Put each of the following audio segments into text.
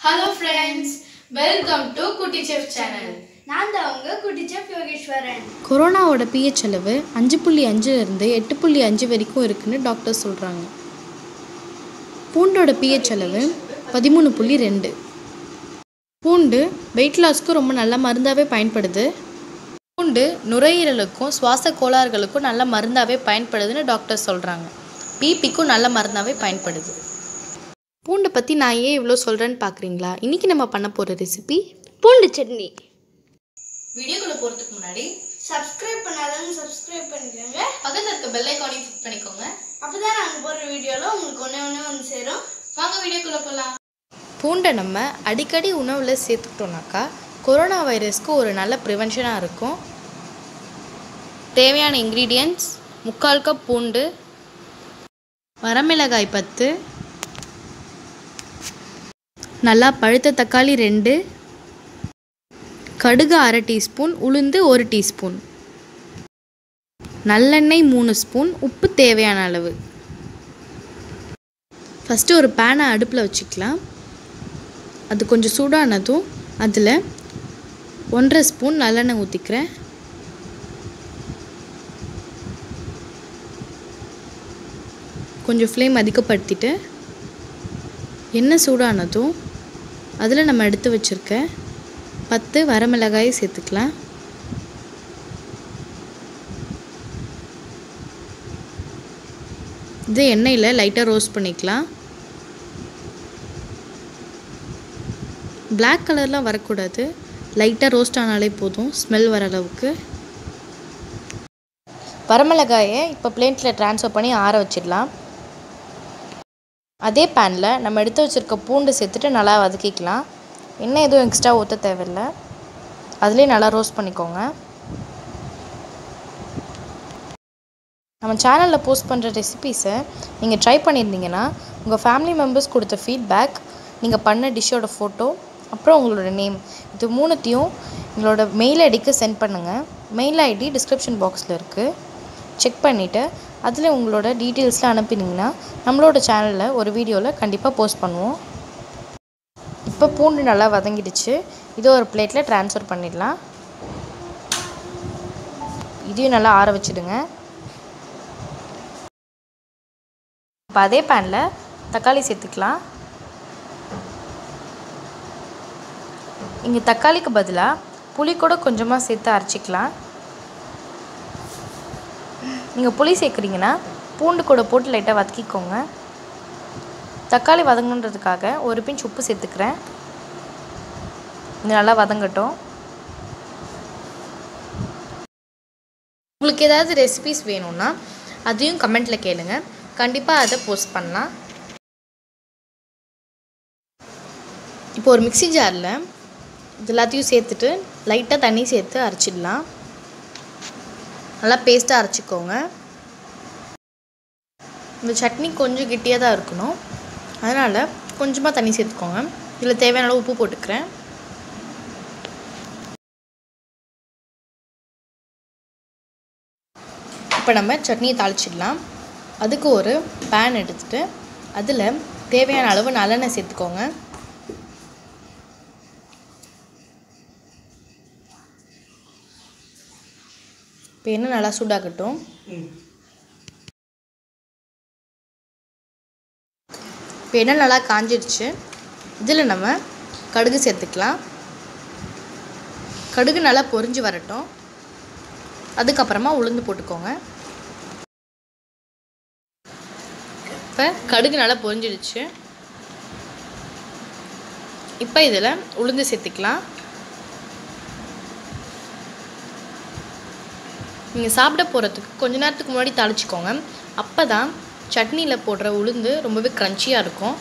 Hello friends welcome to Kutti chef channel நான் தான் உங்க குட்டி செஃப் யோகேஸ்வரன் கொரோனாவோட பிஹெச் அளவு அஞ்சு புள்ளி அஞ்சுலேருந்து எட்டு புள்ளி அஞ்சு வரைக்கும் இருக்குன்னு டாக்டர் சொல்கிறாங்க பூண்டோட பிஹெச் அளவு பதிமூணு புள்ளி ரெண்டு பூண்டு வெயிட் லாஸ்க்கு ரொம்ப நல்ல மருந்தாகவே பயன்படுது பூண்டு நுரையீரலுக்கும் சுவாச கோளாறுகளுக்கும் நல்ல மருந்தாகவே பயன்படுதுன்னு டாக்டர் சொல்கிறாங்க பிபிக்கும் நல்ல மருந்தாகவே பயன்படுது பூண்டை பற்றி நான் ஏன் இவ்வளோ சொல்கிறேன்னு பார்க்குறீங்களா இன்றைக்கி நம்ம பண்ண போகிற ரெசிபி பூண்டு சட்னி வீடியோக்குள்ளே போகிறதுக்கு முன்னாடி சப்ஸ்கிரைப் பண்ணாதவங்க சப்ஸ்கிரைப் பண்ணிக்கோங்க பக்கத்தில் இருக்க பெல் ஐக்கானையும் கிளிக் பண்ணிக்கோங்க அப்பதான் நாங்கள் போடுற வீடியோல உங்களுக்கு ஒண்ணே ஒண்ணே வந்து சேரும் வாங்க வீடியோக்குள்ளே போகலாம் பூண்டை நம்ம அடிக்கடி உணவில் சேர்த்துக்கிட்டோம்னாக்கா கொரோனா வைரஸ்க்கு ஒரு நல்ல ப்ரிவென்ஷனாக இருக்கும் தேவையான இன்க்ரீடியன்ட்ஸ் முக்கால் கப் பூண்டு வரமிளகாய் பத்து நல்லா பழுத்த தக்காளி ரெண்டு கடுகு அரை டீஸ்பூன் உளுந்து ஒரு டீஸ்பூன் நல்லெண்ணெய் மூணு ஸ்பூன் உப்பு தேவையான அளவு ஃபஸ்ட்டு ஒரு பேனை அடுப்பில் வச்சுக்கலாம் அது கொஞ்சம் சூடானதும் அதில் ஒன்றரை ஸ்பூன் நல்லெண்ணெய் ஊற்றிக்கிறேன் கொஞ்சம் ஃப்ளேம் அதிகப்படுத்திட்டு எண்ணெய் சூடானதும் அதில் நம்ம எடுத்து வச்சுருக்க பத்து வரமிளகாயை சேர்த்துக்கலாம் இது எண்ணெயில் லைட்டாக ரோஸ்ட் பண்ணிக்கலாம் Black கலர்லாம் வரக்கூடாது லைட்டாக ரோஸ்ட் ஆனாலே போதும் ஸ்மெல் வர அளவுக்கு வரமிளகாயை இப்போ பிளேட்டில் ட்ரான்ஸ்ஃபர் பண்ணி ஆற வச்சிடலாம் அதே பேனில் நம்ம எடுத்து வச்சுருக்க பூண்டு சேர்த்துட்டு நல்லா வதக்கிக்கலாம் எண்ணெய் எதுவும் எக்ஸ்ட்ரா ஊற்ற தேவையில்லை அதுலேயே நல்லா ரோஸ்ட் பண்ணிக்கோங்க நம்ம சேனலில் போஸ்ட் பண்ணுற ரெசிபீஸை நீங்கள் ட்ரை பண்ணியிருந்தீங்கன்னா உங்கள் ஃபேமிலி மெம்பர்ஸ் கொடுத்த ஃபீட்பேக் நீங்கள் பண்ண டிஷ்ஷோட ஃபோட்டோ அப்புறம் உங்களோட நேம் இது மூணுத்தையும் எங்களோட மெயில் ஐடிக்கு சென்ட் பண்ணுங்கள் மெயில் ஐடி டிஸ்கிரிப்ஷன் பாக்ஸில் இருக்குது செக் பண்ணிவிட்டு அதில் உங்களோட டீட்டெயில்ஸ்லாம் அனுப்பினீங்கன்னா நம்மளோட சேனலில் ஒரு வீடியோவில் கண்டிப்பாக போஸ்ட் பண்ணுவோம் இப்போ பூண்டு நல்லா வதங்கிடுச்சு இதை ஒரு பிளேட்டில் ட்ரான்ஸ்ஃபர் பண்ணிடலாம் இதையும் நல்லா ஆற வச்சுடுங்க இப்போ அதே பேனில் தக்காளி சேர்த்துக்கலாம் இங்கே தக்காளிக்கு பதிலாக புளி கூட கொஞ்சமாக சேர்த்து அரைச்சிக்கலாம் நீங்கள் புளி சேர்க்குறீங்கன்னா பூண்டு கூட போட்டு லைட்டாக வதக்கிக்கோங்க தக்காளி வதங்கன்றதுக்காக ஒரு பிஞ்ச் உப்பு சேர்த்துக்கிறேன் இது நல்லா வதங்கட்டும் உங்களுக்கு ஏதாவது ரெசிபிஸ் வேணும்னா அதையும் கமெண்ட்டில் கேளுங்க கண்டிப்பாக அதை போஸ்ட் பண்ணலாம் இப்போ ஒரு மிக்ஸி ஜாரில் இது எல்லாத்தையும் சேர்த்துட்டு லைட்டாக தண்ணி சேர்த்து அரைச்சிடலாம் நல்லா பேஸ்ட்டாக அரைச்சிக்கோங்க இந்த சட்னி கொஞ்சம் கெட்டியாக தான் இருக்கணும் அதனால் கொஞ்சமாக தண்ணி சேர்த்துக்கோங்க இதில் தேவையான அளவு உப்பு போட்டுக்கிறேன் இப்போ நம்ம சட்னியை தாளிச்சிடலாம் அதுக்கு ஒரு பேன் எடுத்துகிட்டு அதில் தேவையான அளவு நல்லெண்ணெய் சேர்த்துக்கோங்க இப்போ எண்ணெய் நல்லா சூடாகட்டும் இப்போ எண்ணெய் நல்லா காஞ்சிடுச்சு இதில் நம்ம கடுகு சேர்த்துக்கலாம் கடுகு நல்லா பொரிஞ்சு வரட்டும் அதுக்கப்புறமா உளுந்து போட்டுக்கோங்க இப்போ கடுகு நல்லா பொரிஞ்சிடுச்சு இப்போ இதில் உளுந்து சேர்த்துக்கலாம் நீங்கள் சாப்பிட போகிறதுக்கு கொஞ்ச நேரத்துக்கு முன்னாடி தாளிச்சிக்கோங்க அப்போ தான் சட்னியில் போடுற உளுந்து ரொம்பவே க்ரன்ச்சியாக இருக்கும்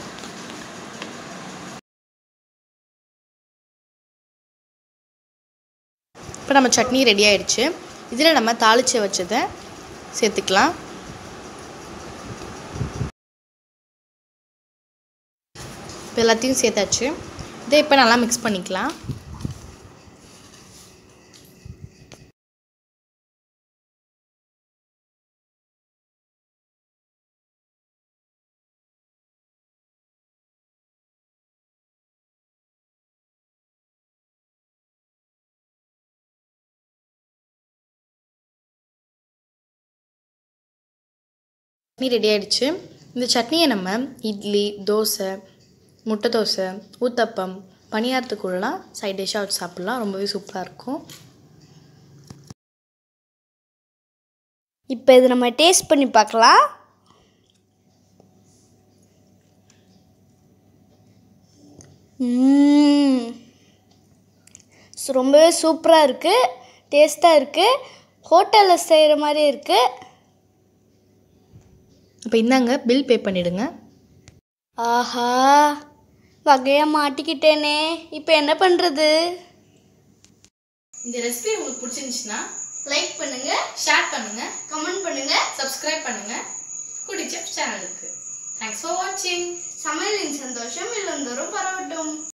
இப்போ நம்ம சட்னி ரெடி ஆயிடுச்சு இதில் நம்ம தாளித்து வச்சதை சேர்த்துக்கலாம் இப்போ எல்லாத்தையும் சேர்த்தாச்சு இதை இப்போ நல்லா மிக்ஸ் பண்ணிக்கலாம் சட்னி ரெடி ஆயிடுச்சு இந்த சட்னியை நம்ம இட்லி தோசை முட்டை தோசை ஊத்தப்பம் பணியாரத்துக்குள்ளலாம் சைட் டிஷ்ஷாக வச்சு சாப்பிட்லாம் ரொம்பவே சூப்பராக இருக்கும் இப்போ இதை நம்ம டேஸ்ட் பண்ணி பார்க்கலாம் ம்ம். சு- ரொம்பவே சூப்பராக இருக்குது டேஸ்ட்டாக இருக்குது ஹோட்டலில் செய்கிற மாதிரி இருக்குது அப்போ இந்தாங்க பில் பே பண்ணிவிடுங்க ஆஹா வகையாக மாட்டிக்கிட்டேனே இப்போ என்ன பண்ணுறது இந்த ரெசிபி உங்களுக்கு பிடிச்சிருந்துச்சுன்னா லைக் பண்ணுங்க ஷேர் பண்ணுங்க கமெண்ட் பண்ணுங்க சப்ஸ்கிரைப் பண்ணுங்க குட்டி செஃப் சேனலுக்கு தேங்க்ஸ் ஃபார் வாட்சிங் சமையலின் சந்தோஷம் இல்லந்தோறும் பரவட்டும்